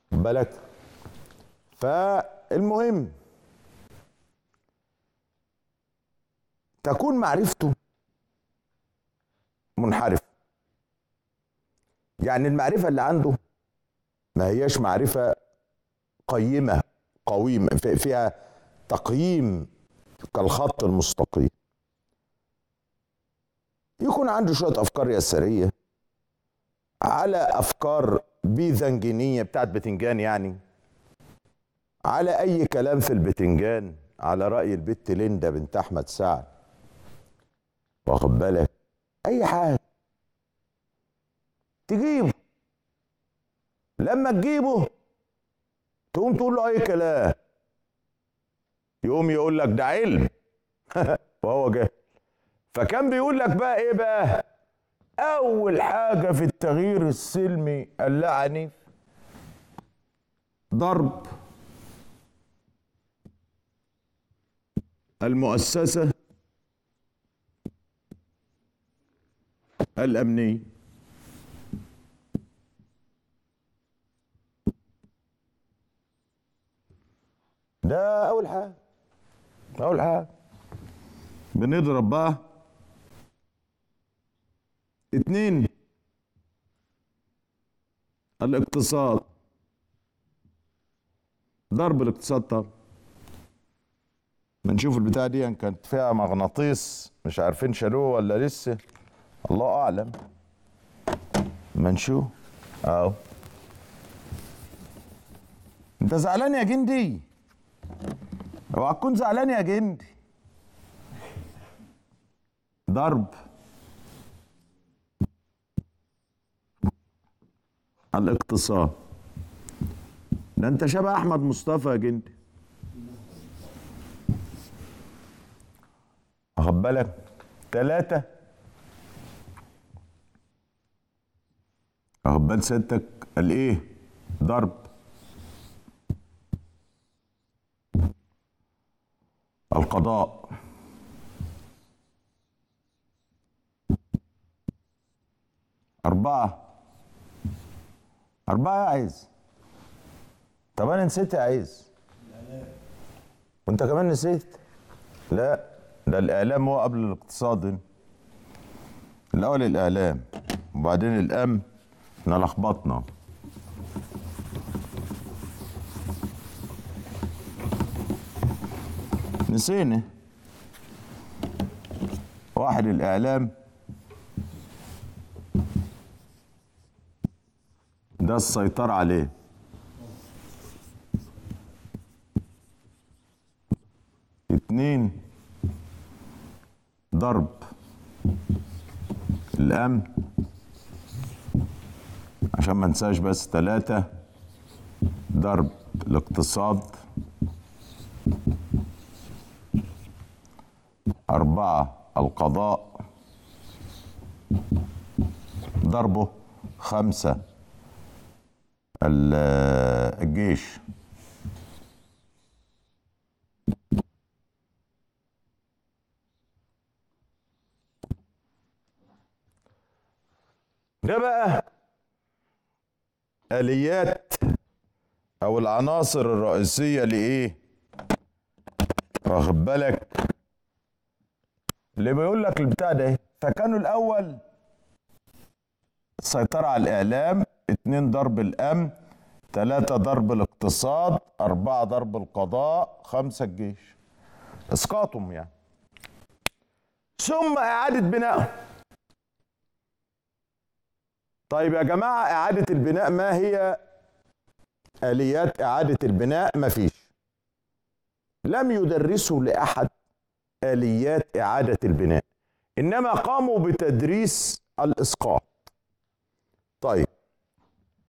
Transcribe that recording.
بالك فالمهم تكون معرفته منحرف يعني المعرفة اللي عنده ما هياش معرفة قيمة قويمة في- فيها تقييم كالخط المستقيم يكون عنده شوية أفكار يسارية على أفكار بيذنجينية بتاعت بتنجان يعني على أي كلام في البتنجان على رأي البت ليندا بنت أحمد سعد واخد بالك أي حاجة تجيبه لما تجيبه تقوم تقول له أي كلام يقوم يقول لك ده علم وهو جاهل فكان بيقول لك بقى ايه بقى اول حاجه في التغيير السلمي اللاعنف ضرب المؤسسه الامنيه ده اول حاجه اول حاجه بنضرب بقى اتنين الاقتصاد ضرب الاقتصاد طبعا بنشوف البتاع دي كانت فيها مغناطيس مش عارفين شالوه ولا لسه الله اعلم ما نشوف اهو انت زعلان يا جندي اوعى تكون زعلان يا جندي ضرب الاقتصاد ده انت شبه احمد مصطفى يا جندي واخد بالك ثلاثة واخد بال سيادتك الايه ضرب القضاء أربعة أربعة يا عايز طب أنا نسيت يا عايز وأنت كمان نسيت لا ده الإعلام هو قبل الاقتصاد هنا. الأول الإعلام وبعدين الأمن احنا لخبطنا نسينا واحد الإعلام ده السيطرة عليه اتنين ضرب الأمن عشان ما ننساش بس تلاتة ضرب الاقتصاد أربعة القضاء ضربه خمسة ال- الجيش ده بقى آليات أو العناصر الرئيسية لإيه؟ واخد بالك؟ اللي بيقول لك البتاع ده فكانوا الأول السيطرة على الإعلام اتنين ضرب الأمن تلاتة ضرب الاقتصاد أربعة ضرب القضاء خمسة الجيش إسقاطهم يعني ثم إعادة بنائهم طيب يا جماعة إعادة البناء ما هي آليات إعادة البناء ما فيش لم يدرسوا لأحد آليات إعادة البناء إنما قاموا بتدريس الإسقاط طيب